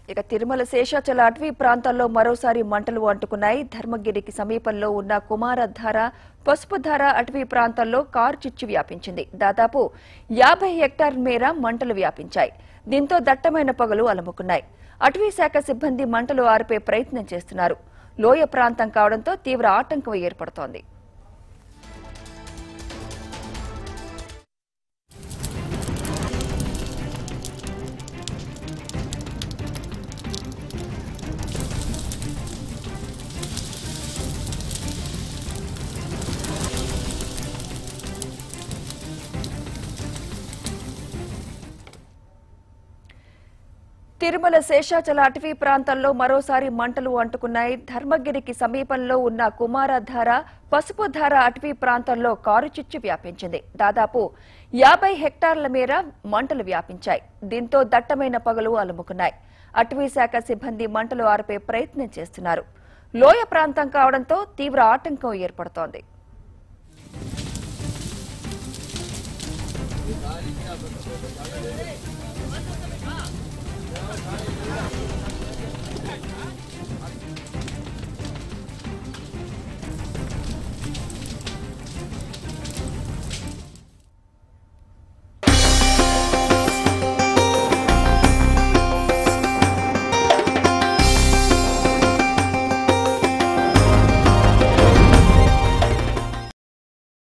ఇక తిరుమల శేషాచల అటవీ ప్రాంతాల్లో మరోసారి మంటలు అంటుకున్నాయి ధర్మగిరికి సమీపంలో ఉన్న కుమారధార పసుపుధార అటవీ ప్రాంతాల్లో కారు చిచ్చు వ్యాపించింది దాదాపు యాభై హెక్టార్ మేర మంటలు వ్యాపించాయి దీంతో దట్టమైన పొగలు అలముకున్నాయి అటవీ శాఖ సిబ్బంది మంటలు ఆర్పే ప్రయత్నం చేస్తున్నారు లోయ ప్రాంతం కావడంతో తీవ్ర ఆటంకం ఏర్పడుతోంది తిరుమల శేషాచల అటవీ ప్రాంతాల్లో మరోసారి మంటలు అంటుకున్నాయి ధర్మగిరికి సమీపంలో ఉన్న కుమారధార పసుపుధార అటవీ ప్రాంతాల్లో కారు చిచ్చు వ్యాపించింది దాదాపు యాభై హెక్టార్ల మేర మంటలు వ్యాపించాయి దీంతో దట్టమైన పగలు అలుముకున్నాయి అటవీ శాఖ సిబ్బంది మంటలు ఆర్పే ప్రయత్నం చేస్తున్నారు లోయ ప్రాంతం కావడంతో తీవ్ర ఆటంకం ఏర్పడుతోంది